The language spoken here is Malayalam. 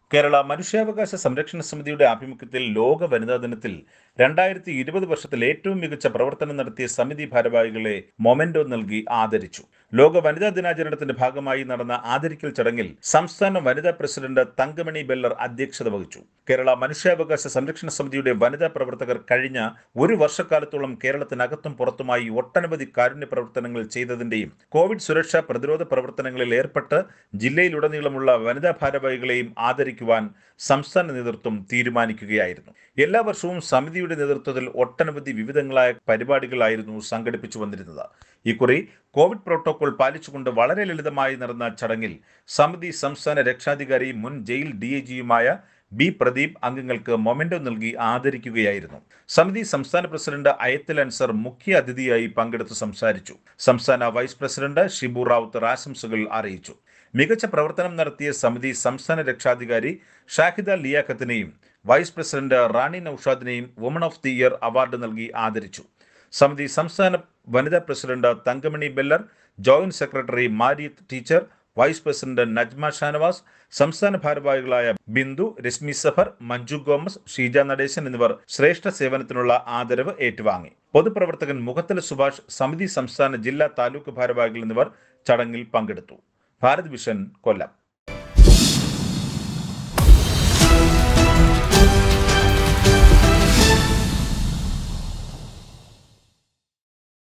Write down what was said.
കേരള മനുഷ്യാവകാശ സംരക്ഷണ സമിതിയുടെ ആഭിമുഖ്യത്തിൽ ലോക വനിതാ ദിനത്തിൽ രണ്ടായിരത്തി ഇരുപത് വർഷത്തിൽ ഏറ്റവും മികച്ച പ്രവർത്തനം നടത്തിയ സമിതി ഭാരവാഹികളെ മൊമെന്റോ നൽകി ആദരിച്ചു ലോക വനിതാ ദിനാചരണത്തിന്റെ ഭാഗമായി നടന്ന ആദരിക്കൽ ചടങ്ങിൽ സംസ്ഥാന വനിതാ പ്രസിഡന്റ് തങ്കമണി ബെല്ലർ അധ്യക്ഷത വഹിച്ചു കേരള മനുഷ്യാവകാശ സംരക്ഷണ സമിതിയുടെ വനിതാ പ്രവർത്തകർ കഴിഞ്ഞ ഒരു വർഷക്കാലത്തോളം കേരളത്തിനകത്തും പുറത്തുമായി ഒട്ടനവധി കാരുണ്യ പ്രവർത്തനങ്ങൾ ചെയ്തതിന്റെയും കോവിഡ് സുരക്ഷാ പ്രതിരോധ പ്രവർത്തനങ്ങളിൽ ഏർപ്പെട്ട് ജില്ലയിലുടനീളമുള്ള വനിതാ ഭാരവാഹികളെയും ആദരിക്കുവാൻ സംസ്ഥാന നേതൃത്വം തീരുമാനിക്കുകയായിരുന്നു എല്ലാ വർഷവും സമിതിയുടെ നേതൃത്വത്തിൽ ഒട്ടനവധി വിവിധങ്ങളായ പരിപാടികളായിരുന്നു സംഘടിപ്പിച്ചു വന്നിരുന്നത് ഇക്കുറി കോവിഡ് പ്രോട്ടോകോൾ പാലിച്ചുകൊണ്ട് വളരെ ലളിതമായി നടന്ന ചടങ്ങിൽ സമിതി സംസ്ഥാന രക്ഷാധികാരി മുൻ ജയിൽ ഡി ഐ ജിയുമായ ബി പ്രദീപ് അംഗങ്ങൾക്ക് മൊമെന്റോ നൽകി ആദരിക്കുകയായിരുന്നു സമിതി സംസ്ഥാന പ്രസിഡന്റ് അയത്തൽ അൻസർ മുഖ്യ അതിഥിയായി പങ്കെടുത്ത് സംസാരിച്ചു സംസ്ഥാന വൈസ് പ്രസിഡന്റ് ഷിബു റാവുത്തർ ആശംസകൾ അറിയിച്ചു മികച്ച പ്രവർത്തനം നടത്തിയ സമിതി സംസ്ഥാന രക്ഷാധികാരി ഷാഹിദ ലിയാഖത്തിനെയും വൈസ് പ്രസിഡന്റ് റാണി നൌഷാദിനെയും woman of the year award നൽകി ആദരിച്ചു സമിതി സംസ്ഥാന വനിതാ president Thankamani Bellar joint secretary Mariyath teacher vice president Najma Shanavas സംസ്ഥാന ഭാരവാഹികളായ ബിന്ദു രശ്മി സഫർ മഞ്ജു ഗോമസ് ഷീജ നടേശൻ എന്നിവർ ശ്രേഷ്ഠ സേവനത്തിനുള്ള ആദരവ് ഏറ്റുവാങ്ങി പൊതുപ്രവർത്തകൻ മുഖത്തല സുഭാഷ് സമിതി സംസ്ഥാന ജില്ലാ താലൂക്ക് ഭാരവാഹികൾ എന്നിവർ ചടങ്ങിൽ പങ്കെടുത്തു ഭാരത് വിഷൻ കൊല്ലം